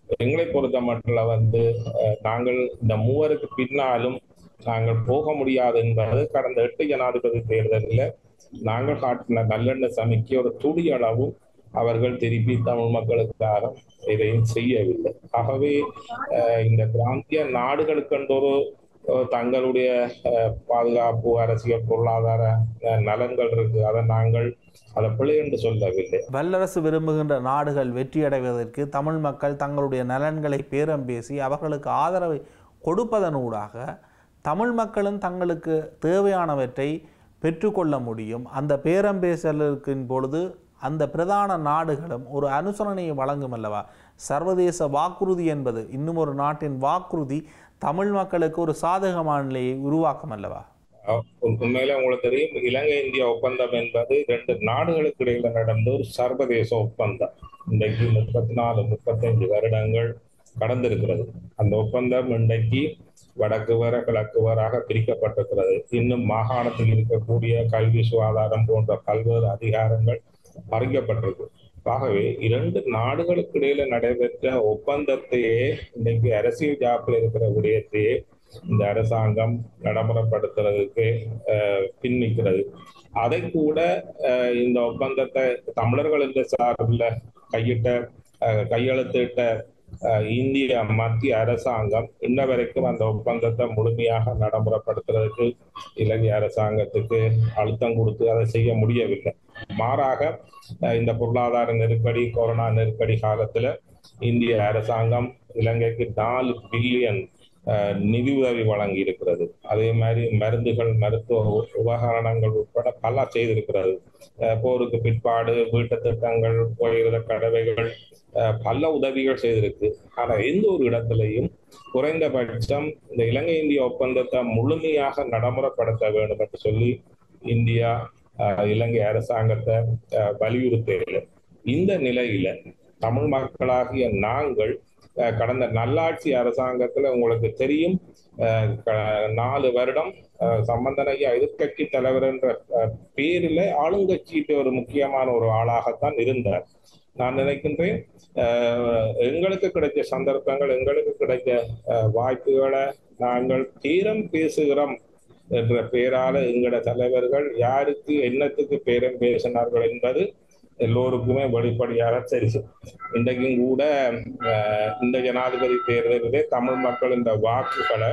எங்களை பொறுத்த மட்டும் வந்து அஹ், நாங்கள் இந்த மூவருக்கு பின்னாலும் நாங்கள் போக முடியாது என்பது கடந்த எட்டு ஜனாதிபதி தேர்தலில் நாங்கள் காட்டின நல்லெண்ண சமைக்கு ஒரு துடி அளவும் அவர்கள் திருப்பி தமிழ் மக்களுக்காக எதையும் செய்யவில்லை ஆகவே அஹ், இந்த பிராந்திய நாடுகளுக்கென்றொரு அஹ், தங்களுடைய அஹ், பாதுகாப்பு அரசியல் பொருளாதார அஹ், நலன்கள் இருக்கு அதை நாங்கள் அதை பிழை என்று சொல்லவில்லை வல்லரசு விரும்புகின்ற நாடுகள் வெற்றியடைவதற்கு தமிழ் மக்கள் தங்களுடைய நலன்களை பேரம் பேசி அவர்களுக்கு ஆதரவை கொடுப்பதனூடாக தமிழ் மக்களும் தங்களுக்கு தேவையானவற்றை பெற்றுக்கொள்ள முடியும் அந்த பேரம் பேசலுக்கின் பொழுது அந்த பிரதான நாடுகளும் ஒரு அனுசரணையை வழங்கும் அல்லவா சர்வதேச வாக்குறுதி என்பது இன்னும் ஒரு நாட்டின் வாக்குறுதி தமிழ் மக்களுக்கு ஒரு சாதகமான நிலையை உருவாக்கும் அல்லவா அஹ் உண்மையில உங்களுக்கு தெரியும் இலங்கை இந்தியா ஒப்பந்தம் என்பது ரெண்டு நாடுகளுக்கு இடையில நடந்த ஒரு சர்வதேச ஒப்பந்தம் இன்றைக்கு முப்பத்தி நாலு முப்பத்தைந்து வருடங்கள் கடந்திருக்கிறது அந்த ஒப்பந்தம் இன்றைக்கு வடக்கு வர கிழக்கு வராக பிரிக்கப்பட்டிருக்கிறது இன்னும் மாகாணத்தில் இருக்கக்கூடிய கல்வி சுகாதாரம் போன்ற பல்வேறு அதிகாரங்கள் பறிக்கப்பட்டிருக்கு ஆகவே இரண்டு நாடுகளுக்கு இடையில நடைபெற்ற ஒப்பந்தத்தையே இன்னைக்கு அரசியல் ஜாப்பில் இருக்கிற விடயத்தையே இந்த அரசாங்கம் நடைமுறைப்படுத்துறதுக்கு அஹ், பின்னிக்கிறது அதை கூட அஹ், இந்த ஒப்பந்தத்தை தமிழர்களின் சார்பில் கையிட்ட அஹ், கையெழுத்திட்ட அஹ், இந்திய மத்திய அரசாங்கம் இன்ன வரைக்கும் அந்த ஒப்பந்தத்தை முழுமையாக நடைமுறைப்படுத்துறதுக்கு இலங்கை அரசாங்கத்துக்கு அழுத்தம் கொடுத்து அதை செய்ய முடியவில்லை மாறாக அஹ், இந்த பொருளாதார நெருக்கடி கொரோனா நெருக்கடி காலத்துல இந்திய அரசாங்கம் இலங்கைக்கு நாலு பில்லியன் அஹ், நிதி உதவி வழங்கி இருக்கிறது அதே மாதிரி மருந்துகள் மருத்துவ உ- உபகரணங்கள் உட்பட பல செய்திருக்கிறது அஹ், போருக்கு பிற்பாடு வீட்டு திட்டங்கள் போயிருந்த கடவைகள் அஹ், பல உதவிகள் செய்திருக்கு ஆனா எந்த ஒரு இடத்திலையும் குறைந்தபட்சம் இந்த இலங்கை இந்திய ஒப்பந்தத்தை முழுமையாக நடைமுறைப்படுத்த வேண்டும் என்று சொல்லி இந்தியா அஹ், இலங்கை அரசாங்கத்தை அஹ், வலியுறுத்தவில்லை இந்த நிலையில தமிழ் மக்களாகிய நாங்கள் அஹ், கடந்த நல்லாட்சி அரசாங்கத்துல உங்களுக்கு தெரியும் அஹ், க- நாலு வருடம் அஹ், சம்பந்தனையா எதிர்க்கட்சி தலைவர் என்ற அஹ், பேரில ஆளுங்கட்சியிட்ட ஒரு முக்கியமான ஒரு ஆளாகத்தான் இருந்தார் நான் நினைக்கின்றேன் அஹ், எங்களுக்கு கிடைச்ச சந்தர்ப்பங்கள் எங்களுக்கு கிடைச்ச அஹ், வாய்ப்புகளை நாங்கள் தீரம் பேசுகிறோம் என்ற பெயரால எங்களோட தலைவர்கள் யாருக்கு என்னத்துக்கு பேரம் பேசினார்கள் என்பது எல்லோருக்குமே வெளிப்படையாக தெரியும் இன்றைக்கும் கூட அஹ், இந்த ஜனாதிபதி தேர்தலிலே தமிழ் மக்கள் இந்த வாக்குகளை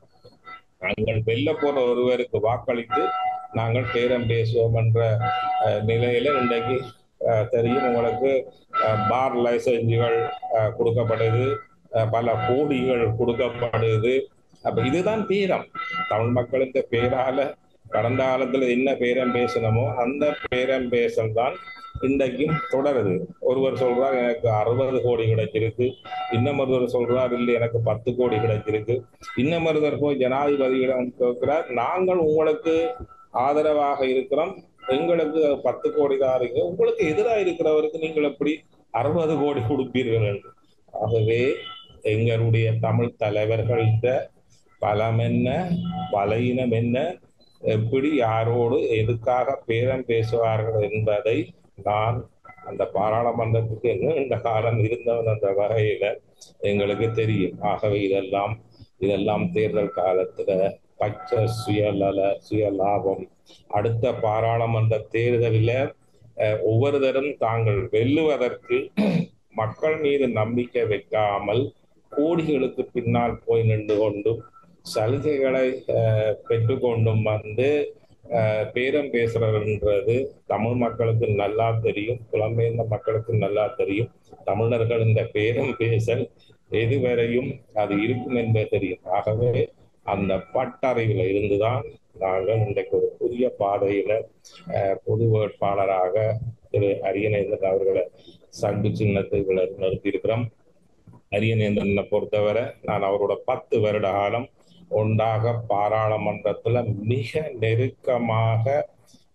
நாங்கள் வெல்ல போற ஒருவருக்கு வாக்களித்து நாங்கள் பேரம் பேசுவோம் என்ற அஹ், நிலையில இன்றைக்கு அஹ், தெரியும் உங்களுக்கு அஹ், பார் லைசன்ஸுகள் அஹ், கொடுக்கப்படுது அஹ், பல கோடிகள் கொடுக்கப்படுது அப்ப இதுதான் பேரம் தமிழ் மக்கள் இந்த பேரால கடந்த காலத்துல என்ன பேரம் பேசணுமோ அந்த பேரம் பேசல் தான் இன்றைக்கும் தொடருது ஒருவர் சொல்றார் எனக்கு அறுபது கோடி கிடைச்சிருக்கு இன்னும் ஒருவர் சொல்றார் இல்லை எனக்கு பத்து கோடி கிடைச்சிருக்கு இன்னும் ஒருவர் போய் ஜனாதிபதியிடம் கேட்கிறார் நாங்கள் உங்களுக்கு ஆதரவாக இருக்கிறோம் எங்களுக்கு பத்து கோடி தான் இருக்கு உங்களுக்கு எதிராக இருக்கிறவருக்கு நீங்கள் எப்படி அறுபது கோடி கொடுப்பீர்கள் என்று ஆகவே எங்களுடைய தமிழ் தலைவர்கள்ட்ட பலம் என்ன பலவீனம் என்ன எப்படி யாரோடு எதுக்காக பேரம் பேசுவார்கள் என்பதை நான் அந்த பாராளுமன்றத்துக்கு நீண்ட காலம் இருந்தவன் அந்த வகையில எங்களுக்கு தெரியும் ஆகவே இதெல்லாம் இதெல்லாம் தேர்தல் காலத்துல பச்சை சுயநல சுய லாபம் அடுத்த பாராளுமன்ற தேர்தலில் அஹ், ஒவ்வொருத்தரும் தாங்கள் வெல்லுவதற்கு மக்கள் மீது நம்பிக்கை வைக்காமல் கோடிகளுக்கு பின்னால் போய் நின்று கொண்டும் சலுகைகளை அஹ், பெற்றுக்கொண்டும் வந்து அஹ், பேரம் பேசுறதுன்றது தமிழ் மக்களுக்கு நல்லா தெரியும் புலம்பெயர்ந்த மக்களுக்கு நல்லா தெரியும் தமிழர்கள் இந்த பேரம் பேசல் எதுவரையும் அது இருக்கும் என்பது தெரியும் ஆகவே அந்த பட்டறிவில் இருந்துதான் நாங்கள் இன்றைக்கு ஒரு புதிய பாதையில அஹ், பொது வேட்பாளராக திரு அரியநேந்திரன் அவர்களை சங்கு சின்னத்துகளை நிறுத்தியிருக்கிறோம் அரியநேந்திரனை பொறுத்தவரை நான் அவரோட பத்து வருட காலம் ஒன்றாக பாராளுமன்றத்துல மிக நெருக்கமாக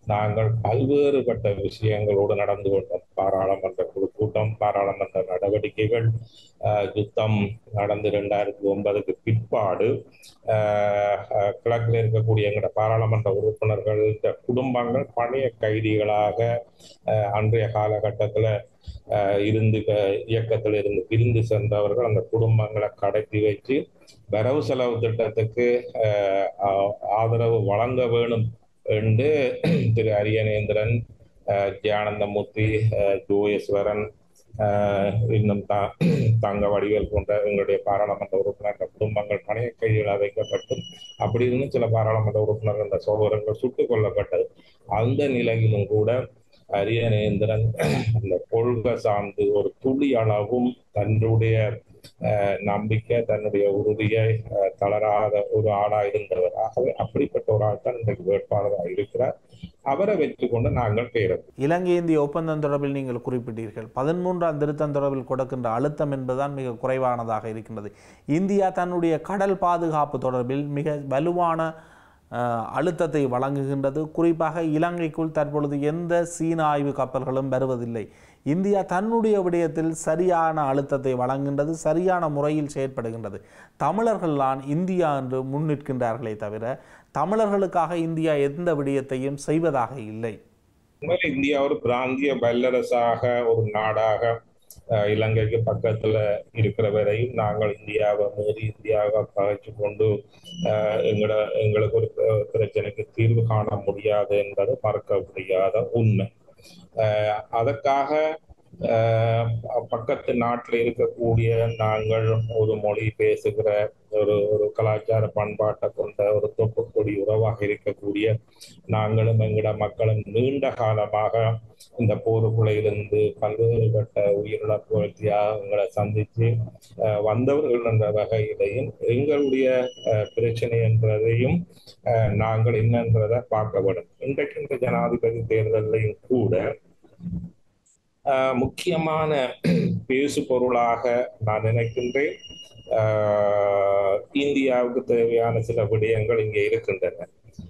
நாங்கள் பல்வேறுபட்ட விஷயங்களோடு நடந்து கொண்டோம் பாராளுமன்ற குழு கூட்டம் பாராளுமன்ற நடவடிக்கைகள் ஆஹ் யுத்தம் நடந்து ரெண்டாயிரத்தி ஒன்பதுக்கு பிற்பாடு ஆஹ் ஆஹ் கிழக்கில் இருக்கக்கூடிய எங்களோட பாராளுமன்ற உறுப்பினர்கள் இந்த குடும்பங்கள் பழைய கைதிகளாக ஆஹ் அன்றைய காலகட்டத்தில் இருந்து இயக்கத்தில் இருந்து பிரிந்து சென்றவர்கள் அந்த குடும்பங்களை கடத்தி வச்சு வரவு செலவு திட்டத்துக்கு ஆஹ் ஆதரவு வழங்க வேணும் என்று திரு அரியநேந்திரன் தியானந்தமூர்த்தி ஜோயஸ்வரன் இன்னும் த தங்க வடிவேல் போன்ற எங்களுடைய பாராளுமன்ற உறுப்பினர்கள் குடும்பங்கள் பணைய கைதிகளாக வைக்கப்பட்டும் அப்படி இருந்தும் சில பாராளுமன்ற உறுப்பினர்கள் இந்த சகோதரர்கள் சுட்டுக் கொல்லப்பட்டது அந்த நிலையிலும் கூட அரியநேந்திரன் அந்த கொள்கை சார்ந்து ஒரு துளி அளவும் தன்னுடைய நம்பிக்கை தன்னுடைய உறுதியை தளராத ஒரு ஆளா இருந்தவர் ஆகவே அப்படிப்பட்ட ஒரு ஆள் தான் இன்றைக்கு வேட்பாளராக இருக்கிறார் அவரை வெற்றி கொண்டு நாங்கள் பேரும் இலங்கை இந்திய ஒப்பந்தம் தொடர்பில் நீங்கள் குறிப்பிட்டீர்கள் பதிமூன்றாம் திருத்தம் தொடர்பில் கொடுக்கின்ற அழுத்தம் என்பதுதான் மிக குறைவானதாக இருக்கின்றது இந்தியா தன்னுடைய கடல் பாதுகாப்பு தொடர்பில் மிக வலுவான அழுத்தத்தை வழங்குகின்றது குறிப்பாக இலங்கைக்குள் தற்பொழுது எந்த சீன ஆய்வு கப்பல்களும் வருவதில்லை இந்தியா தன்னுடைய விடயத்தில் சரியான அழுத்தத்தை வழங்குகின்றது சரியான முறையில் செயற்படுகின்றது தமிழர்கள்தான் இந்தியா என்று முன்னிற்கின்றார்களே தவிர தமிழர்களுக்காக இந்தியா எந்த விடயத்தையும் செய்வதாக இல்லை இந்தியா ஒரு பிராந்திய வல்லரசாக ஒரு நாடாக இலங்கைக்கு பக்கத்துல இருக்கிற வரையும் நாங்கள் இந்தியாவை மீறி இந்தியாவை பகைச்சு கொண்டு எங்களோட எங்களுக்கு ஒரு பிரச்சனைக்கு தீர்வு காண முடியாது என்பது மறக்க முடியாத உண்மை அதற்காக பக்கத்து நாட்டில் இருக்கக்கூடிய நாங்கள் ஒரு மொழி பேசுகிற ஒரு ஒரு கலாச்சார பண்பாட்டை கொண்ட ஒரு தொப்புக்கொடி உறவாக இருக்கக்கூடிய நாங்களும் எங்களோட மக்களும் நீண்ட காலமாக இந்த போருக்குலையிலிருந்து பல்வேறுபட்ட உயிரிழப்புகள் தியாகங்களை சந்தித்து வந்தவர்கள் என்ற வகையிலையும் எங்களுடைய பிரச்சனை என்றதையும் நாங்கள் என்னன்றதை பார்க்க வேண்டும் இன்றைக்கு இந்த ஜனாதிபதி தேர்தலையும் கூட முக்கியமான பேசு பொருளாக நான் நினைக்கின்றேன் இந்தியாவுக்கு தேவையான சில விடயங்கள் இங்கே இருக்கின்றன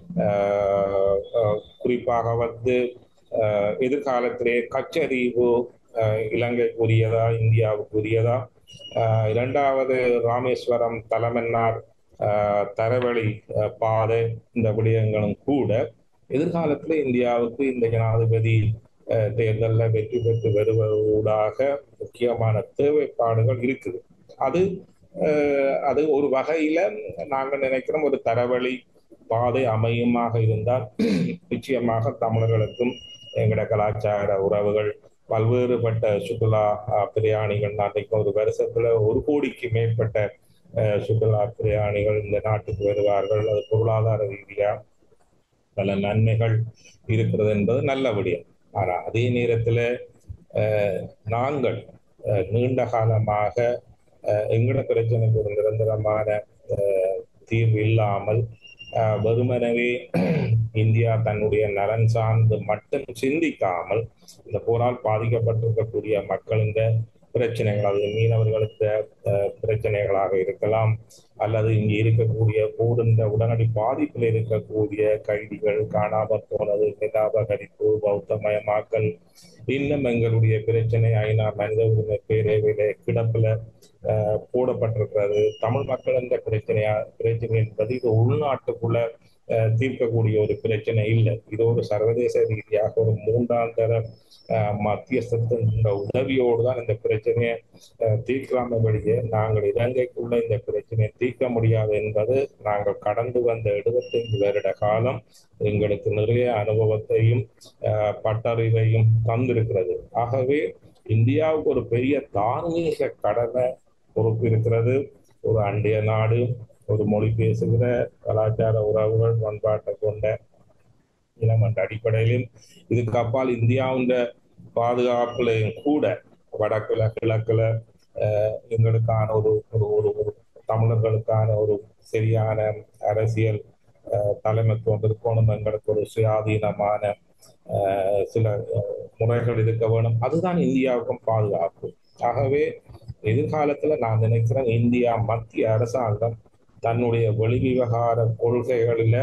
குறிப்பாக வந்து எதிர்காலத்திலே கச்சரிவு இலங்கைக்குரியதா இந்தியாவுக்குரியதா இரண்டாவது ராமேஸ்வரம் தலைமன்னார் தரவழி பாதை இந்த விடயங்களும் கூட எதிர்காலத்தில் இந்தியாவுக்கு இந்த ஜனாதிபதி தேர்தலில் வெற்றி பெற்று வருவதூடாக முக்கியமான தேவைப்பாடுகள் இருக்குது அது அது ஒரு வகையில நாங்கள் நினைக்கிறோம் ஒரு தரவழி பாதை அமையுமாக இருந்தால் நிச்சயமாக தமிழர்களுக்கும் எங்களோட கலாச்சார உறவுகள் பல்வேறுபட்ட சுற்றுலா பிரயாணிகள் நாளைக்கு ஒரு வருஷத்துல ஒரு கோடிக்கு மேற்பட்ட சுற்றுலா பிரயாணிகள் இந்த நாட்டுக்கு வருவார்கள் அது பொருளாதார ரீதியா பல நன்மைகள் இருக்கிறது என்பது நல்ல விடயம் ஆனா அதே நேரத்துல நாங்கள் நீண்ட காலமாக எங்கட பிரச்சனைக்கு ஒரு நிரந்தரமான தீர்வு இல்லாமல் வெறுமனவே இந்தியா தன்னுடைய நலன் சார்ந்து மட்டும் சிந்திக்காமல் இந்த போரால் பாதிக்கப்பட்டிருக்கக்கூடிய மக்களின் பிரச்சனைகள் அது மீனவர்களுக்கு பிரச்சனைகளாக இருக்கலாம் அல்லது இங்கே இருக்கக்கூடிய போடுன்ற உடனடி பாதிப்பில் இருக்கக்கூடிய கைதிகள் காணாமற் போனது நிலாபகரிப்பு பௌத்தமயமாக்கல் இன்னும் எங்களுடைய பிரச்சனை ஐநா மனித உரிமை பேரவையில கிடப்புல போடப்பட்டிருக்கிறது தமிழ் மக்கள் என்ற பிரச்சனையா பிரச்சனை என்பது இது உள்நாட்டுக்குள்ள தீர்க்கக்கூடிய ஒரு பிரச்சனை இல்லை இது ஒரு சர்வதேச ரீதியாக ஒரு மூன்றாம் தர மத்தியஸ்தத்தின் உதவியோடு தான் இந்த பிரச்சனையை தீர்க்கலாம வழியே நாங்கள் இலங்கைக்குள்ள இந்த பிரச்சனையை தீர்க்க முடியாது என்பது நாங்கள் கடந்து வந்த எழுபத்தைந்து வருட காலம் எங்களுக்கு நிறைய அனுபவத்தையும் பட்டறிவையும் தந்திருக்கிறது ஆகவே இந்தியாவுக்கு ஒரு பெரிய தார்மீக கடமை பொறுப்பு இருக்கிறது ஒரு அண்டைய நாடு ஒரு மொழி பேசுகிற கலாச்சார உறவுகள் பண்பாட்டை கொண்ட இனம் என்ற அடிப்படையிலும் இதுக்கு அப்பால் இந்தியாவுன்ற பாதுகாப்புலையும் கூட வடக்குல கிழக்குல எங்களுக்கான ஒரு ஒரு ஒரு ஒரு தமிழர்களுக்கான ஒரு சரியான அரசியல் தலைமைத்துவம் இருக்கணும் எங்களுக்கு ஒரு சுயாதீனமான சில முறைகள் இருக்க வேணும் அதுதான் இந்தியாவுக்கும் பாதுகாப்பு ஆகவே எதிர்காலத்துல நான் நினைக்கிறேன் இந்தியா மத்திய அரசாங்கம் தன்னுடைய வெளிவிவகார கொள்கைகளில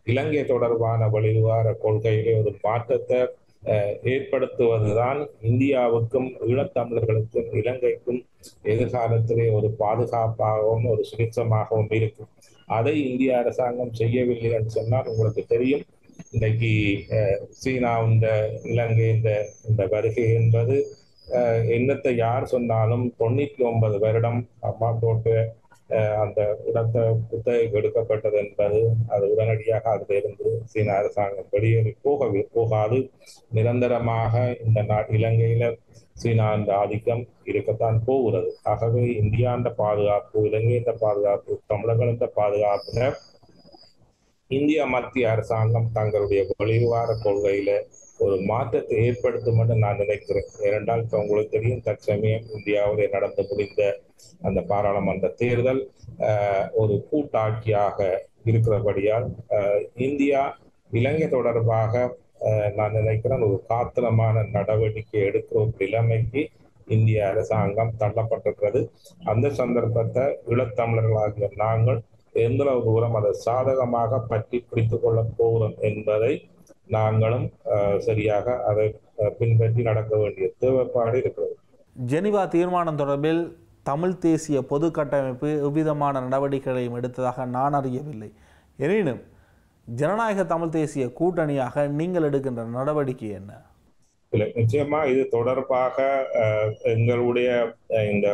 இலங்கை தொடர்பான வெளிவிவகார கொள்கையிலே ஒரு மாற்றத்தை ஏற்படுத்துவதுதான் இந்தியாவுக்கும் ஈழத்தமிழர்களுக்கும் இலங்கைக்கும் எதிர்காலத்திலே ஒரு பாதுகாப்பாகவும் ஒரு சுபிட்சமாகவும் இருக்கும் அதை இந்திய அரசாங்கம் செய்யவில்லை என்று சொன்னால் உங்களுக்கு தெரியும் இன்றைக்கு சீனா இந்த இலங்கை இந்த இந்த வருகை என்பது என்னத்தை யார் சொன்னாலும் தொண்ணூத்தி ஒன்பது வருடம் அம்மா போட்டு அந்த இடத்தை புத்தகம் எடுக்கப்பட்டது என்பது அது உடனடியாக அதிலிருந்து சீன அரசாங்கம் வெளியேறி போக போகாது நிரந்தரமாக இந்த நா இலங்கையில சீனா அந்த ஆதிக்கம் இருக்கத்தான் போகிறது ஆகவே இந்தியா அந்த பாதுகாப்பு இலங்கை இந்த பாதுகாப்பு தமிழர்கள் இந்த பாதுகாப்புல இந்திய மத்திய அரசாங்கம் தங்களுடைய வெளிவிவகார கொள்கையில ஒரு மாற்றத்தை ஏற்படுத்தும் என்று நான் நினைக்கிறேன் ஏனென்றால் இப்போ உங்களுக்கு தெரியும் தற்சமயம் இந்தியாவிலே நடந்து முடிந்த அந்த பாராளுமன்ற தேர்தல் ஒரு கூட்டாட்சியாக இருக்கிறபடியால் இந்தியா இலங்கை தொடர்பாக நான் நினைக்கிறேன் ஒரு காத்திரமான நடவடிக்கை எடுக்கிற ஒரு நிலைமைக்கு இந்திய அரசாங்கம் தள்ளப்பட்டிருக்கிறது அந்த சந்தர்ப்பத்தை ஈழத்தமிழர்களாகிய நாங்கள் எந்த தூரம் அதை சாதகமாக பற்றி பிடித்துக் கொள்ள போகிறோம் என்பதை நாங்களும் சரியாக அதை பின்பற்றி நடக்க வேண்டிய தேவைப்பாடு இருக்கிறது ஜெனிவா தீர்மானம் தொடர்பில் தமிழ் தேசிய பொது கட்டமைப்பு எவ்விதமான நடவடிக்கைகளையும் எடுத்ததாக நான் அறியவில்லை எனினும் ஜனநாயக தமிழ் தேசிய கூட்டணியாக நீங்கள் எடுக்கின்ற நடவடிக்கை என்ன இல்லை நிச்சயமா இது தொடர்பாக எங்களுடைய இந்த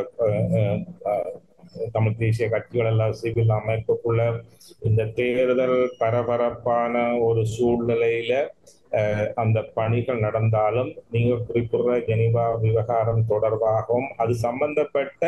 தமிழ் தேசிய கட்சிகள் எல்லாம் சிவில் அமைப்புக்குள்ள இந்த தேர்தல் பரபரப்பான ஒரு சூழ்நிலையில அந்த பணிகள் நடந்தாலும் நீங்க குறிப்பிடுற ஜெனிவா விவகாரம் தொடர்பாகவும் அது சம்பந்தப்பட்ட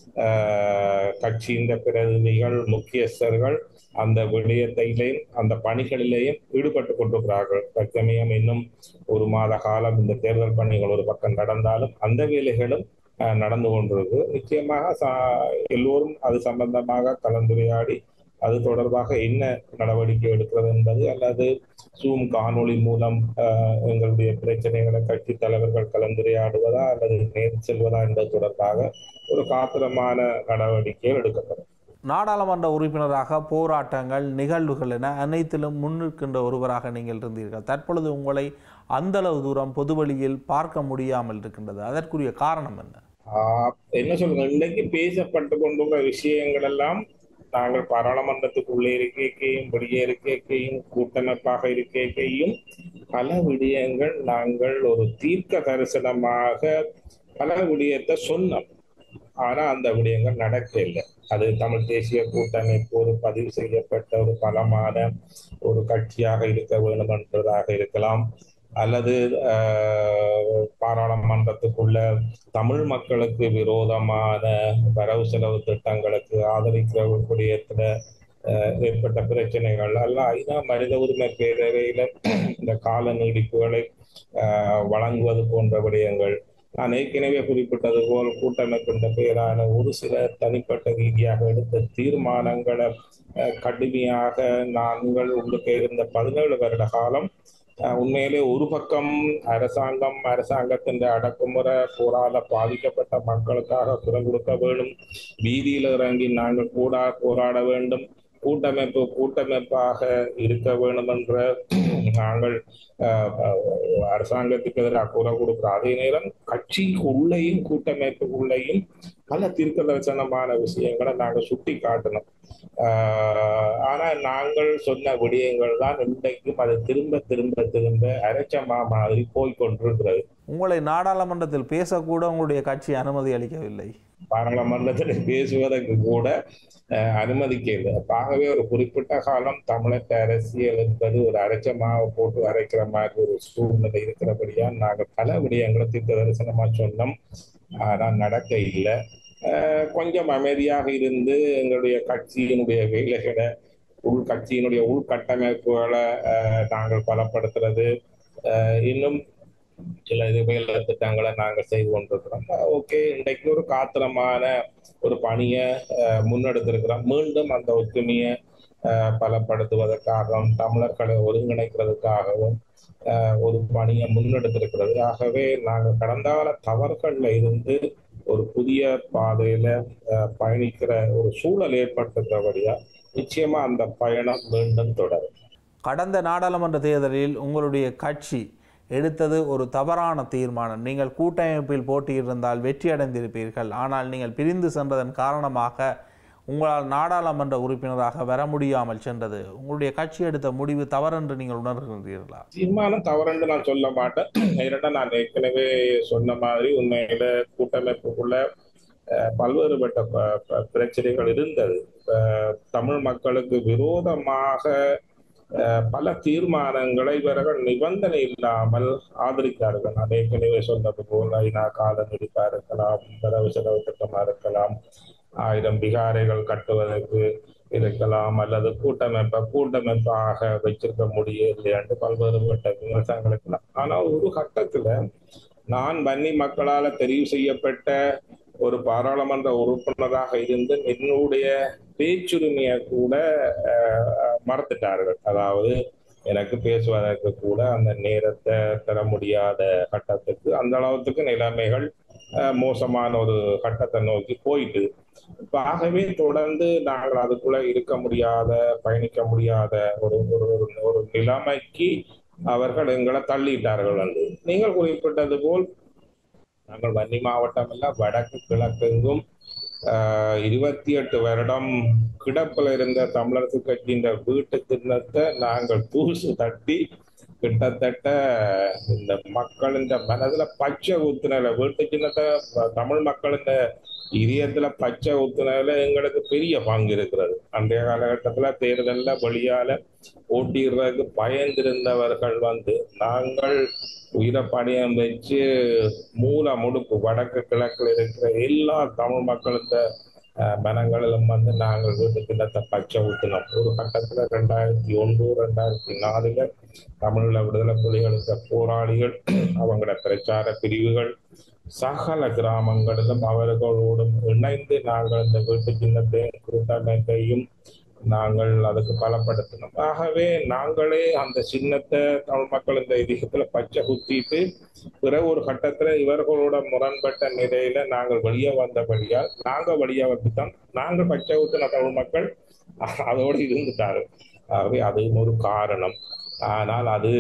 கட்சியின் பிரதிநிதிகள் முக்கியஸ்தர்கள் அந்த விடயத்திலையும் அந்த பணிகளிலேயும் ஈடுபட்டு கொண்டிருக்கிறார்கள் தற்சமயம் இன்னும் ஒரு மாத காலம் இந்த தேர்தல் பணிகள் ஒரு பக்கம் நடந்தாலும் அந்த வேலைகளும் நடந்து கொண்டிருக்கு நிச்சயமாக எல்லோரும் அது சம்பந்தமாக கலந்துரையாடி அது தொடர்பாக என்ன நடவடிக்கை எடுக்கிறது என்பது அல்லது சூம் காணொளி மூலம் எங்களுடைய பிரச்சனைகளை கட்சி தலைவர்கள் கலந்துரையாடுவதா அல்லது நேர் செல்வதா என்பது தொடர்பாக ஒரு காத்திரமான நடவடிக்கைகள் எடுக்கப்படும் நாடாளுமன்ற உறுப்பினராக போராட்டங்கள் நிகழ்வுகள் என அனைத்திலும் முன்னிற்கின்ற ஒருவராக நீங்கள் இருந்தீர்கள் தற்பொழுது உங்களை அந்த அளவு தூரம் பொதுவெளியில் பார்க்க முடியாமல் இருக்கின்றது அதற்குரிய காரணம் என்ன என்ன சொல்லுங்க இன்னைக்கு பேசப்பட்டு கொண்டுள்ள விஷயங்கள் எல்லாம் நாங்கள் பாராளுமன்றத்துக்குள்ளே இருக்கையும் வெளியே இருக்கையும் கூட்டமைப்பாக இருக்கையும் பல விடயங்கள் நாங்கள் ஒரு தீர்க்க தரிசனமாக பல விடயத்தை சொன்னோம் ஆனா அந்த விடயங்கள் நடக்கவில்லை அது தமிழ் தேசிய கூட்டமைப்பு ஒரு பதிவு செய்யப்பட்ட ஒரு பலமான ஒரு கட்சியாக இருக்க வேண்டும் என்பதாக இருக்கலாம் அல்லது பாராளுமன்றத்துக்குள்ள தமிழ் மக்களுக்கு விரோதமான வரவு செலவு திட்டங்களுக்கு ஆதரிக்கக்கூடிய ஏற்பட்ட பிரச்சனைகள் அல்ல ஐநா மனித உரிமை பேரவையில இந்த கால நீடிப்புகளை வழங்குவது போன்ற விடயங்கள் நான் ஏற்கனவே குறிப்பிட்டது போல் கூட்டமைக்கின்ற பெயரான ஒரு சில தனிப்பட்ட ரீதியாக எடுத்த தீர்மானங்களை கடுமையாக நாங்கள் உள்ளுக்கு இருந்த பதினேழு வருட காலம் உண்மையிலே ஒரு பக்கம் அரசாங்கம் அரசாங்கத்தின் அடக்குமுறை போரால பாதிக்கப்பட்ட மக்களுக்காக குரல் கொடுக்க வேண்டும் வீதியில் இறங்கி நாங்கள் கூட போராட வேண்டும் கூட்டமைப்பு கூட்டமைப்பாக இருக்க வேண்டும் என்ற நாங்கள் அரசாங்கத்துக்கு எதிராக குரல் கொடுக்கிறோம் அதே நேரம் கட்சிக்கு உள்ளேயும் கூட்டமைப்புக்குள்ளேயும் பல தீர்க்க தரிசனமான விஷயங்களை நாங்கள் சுட்டி காட்டணும் ஆனா நாங்கள் சொன்ன விடயங்கள் தான் இன்றைக்கும் அது திரும்ப திரும்ப திரும்ப அரைச்சமா மாதிரி போய்கொண்டிருக்கிறது உங்களை நாடாளுமன்றத்தில் பேசக்கூட உங்களுடைய கட்சி அனுமதி அளிக்கவில்லை பாராளுமன்றத்தில் பேசுவதற்கு கூட அனுமதிக்கவில்லை ஆகவே ஒரு குறிப்பிட்ட காலம் தமிழக அரசியல் என்பது ஒரு அரைச்சமாக போட்டு அரைக்கிற மாதிரி ஒரு சூழ்நிலை இருக்கிறபடியா நாங்கள் பல விடயங்களை தீர்க்க தரிசனமா சொன்னோம் ஆனால் நடக்க இல்லை கொஞ்சம் அமைதியாக இருந்து எங்களுடைய கட்சியினுடைய வேலைகளை உள் கட்சியினுடைய உள்கட்டமைப்புகளை நாங்கள் பலப்படுத்துறது இன்னும் சில இதுவேல திட்டங்களை நாங்கள் செய்து கொண்டிருக்கிறோம் ஓகே இன்றைக்கு ஒரு காத்திரமான ஒரு பணியை முன்னெடுத்திருக்கிறோம் மீண்டும் அந்த ஒற்றுமையை பலப்படுத்துவதற்காகவும் தமிழர்களை ஒருங்கிணைக்கிறதுக்காகவும் ஒரு பணியை முன்னெடுத்திருக்கிறது ஆகவே நாங்கள் கடந்த கால தவறுகள்ல இருந்து ஒரு புதிய பாதையில பயணிக்கிற ஒரு சூழல் ஏற்பட்டிருக்கிறபடியா நிச்சயமா அந்த பயணம் மீண்டும் தொடரும் கடந்த நாடாளுமன்ற தேர்தலில் உங்களுடைய கட்சி எடுத்தது ஒரு தவறான தீர்மானம் நீங்கள் கூட்டமைப்பில் போட்டியிருந்தால் வெற்றி அடைந்திருப்பீர்கள் ஆனால் நீங்கள் பிரிந்து சென்றதன் காரணமாக உங்களால் நாடாளுமன்ற உறுப்பினராக வர முடியாமல் சென்றது உங்களுடைய கட்சி எடுத்த முடிவு தவறென்று நீங்கள் உணர்கின்றீர்களா தீர்மானம் தவறுன்னு நான் சொல்ல மாட்டேன் ஏன்னா நான் ஏற்கனவே சொன்ன மாதிரி உண்மையில கூட்டமைப்புக்குள்ள அஹ், பல்வேறுபட்ட ப- ப- பிரச்சனைகள் இருந்தது அஹ், தமிழ் மக்களுக்கு விரோதமாக அஹ், பல தீர்மானங்களை இவர்கள் நிபந்தனை இல்லாமல் ஆதரித்தார்கள் நான் ஏற்கனவே சொன்னது போல் ஐநா கால நடிப்பா இருக்கலாம் வரவு செலவு திட்டமா இருக்கலாம் ஆயிரம் பிகாரைகள் கட்டுவதற்கு இருக்கலாம் அல்லது கூட்டமைப்பை கூட்டமைப்பாக வச்சிருக்க முடியும் இல்லையாண்டு பல்வேறுபட்ட விமர்சனங்கள் இருக்கலாம் ஆனால் ஒரு கட்டத்துல நான் வன்னி மக்களால தெரிவு செய்யப்பட்ட ஒரு பாராளுமன்ற உறுப்பினராக இருந்து என்னுடைய பேச்சுரிமையை கூட அஹ், மறந்துட்டார்கள் அதாவது எனக்கு பேசுவதற்கு கூட அந்த நேரத்தை தர முடியாத கட்டத்துக்கு அந்த அளவுக்கு நிலைமைகள் அஹ், மோசமான ஒரு கட்டத்தை நோக்கி போயிட்டு இப்ப ஆகவே தொடர்ந்து நாங்கள் அதுக்குள்ள இருக்க முடியாத பயணிக்க முடியாத ஒரு ஒரு ஒரு- ஒரு நிலைமைக்கு அவர்கள் எங்களை தள்ளிட்டார்கள் வந்து நீங்கள் குறிப்பிட்டது போல் நாங்கள் வன்னி மாவட்டம் எல்லாம் வடக்கு கிழக்கெங்கும் ஆஹ், இருபத்தி எட்டு வருடம் கிடப்பில் இருந்த தமிழரசு கட்சியின் வீட்டு திண்ணத்தை நாங்கள் தூசு தட்டி கிட்டத்தட்ட இந்த மக்களின் மனதுல பச்சை ஊத்துனல வீட்டு சின்னத்தை தமிழ் மக்களின் இதயத்துல பச்சை ஊத்துனதுல எங்களுக்கு பெரிய பங்கு இருக்கிறது அன்றைய காலகட்டத்துல தேர்தல்ல வழியால ஓட்டிடுறதுக்கு பயந்திருந்தவர்கள் வந்து நாங்கள் உயிரப்பணியம் வச்சு மூல முடுக்கு வடக்கு கிழக்கில் இருக்கிற எல்லா தமிழ் மக்களுக்கு அஹ், மனங்களிலும் வந்து நாங்கள் வீட்டு திட்டத்தை பச்சை ஊத்தினோம் ஒரு கட்டத்துல ரெண்டாயிரத்தி ஒன்று ரெண்டாயிரத்தி நாலுல தமிழ்ல விடுதலை புலிகளுக்கு போராளிகள் அவங்களோட பிரச்சார பிரிவுகள் சகல கிராமங்களிலும் அவர்களோடும் இணைந்து நாங்கள் இந்த வீட்டு சின்னத்தையும் கூட்டமைப்பையும் நாங்கள் அதுக்கு பலப்படுத்தினோம் ஆகவே நாங்களே அந்த சின்னத்தை தமிழ் மக்கள் இந்த இதயத்துல பச்சை குத்திட்டு பிறகு ஒரு கட்டத்துல இவர்களோட முரண்பட்ட நிலையில நாங்கள் வெளியே வந்தபடியால் நாங்க வெளியே வந்துட்டோம் நாங்கள் பச்சை ஊத்தின தமிழ் மக்கள் அதோடு இருந்துட்டாரு ஆகவே அதுவும் ஒரு காரணம் ஆனால் அது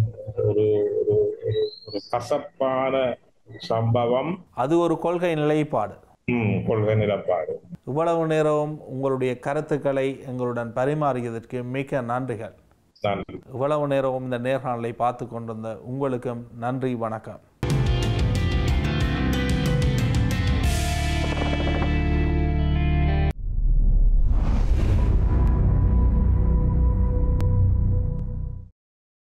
ஒரு ஒரு ஒரு ஒரு கசப்பான சம்பவம் அது ஒரு கொள்கை நிலைப்பாடு ம், கொள்கை நிலப்பாடு இவ்வளவு நேரம் உங்களுடைய கருத்துக்களை எங்களுடன் பரிமாறியதற்கு மிக்க நன்றிகள் நன்றி இவ்வளவு நேரம் இந்த நேர்காணலை பார்த்து கொண்டிருந்த உங்களுக்கும் நன்றி வணக்கம்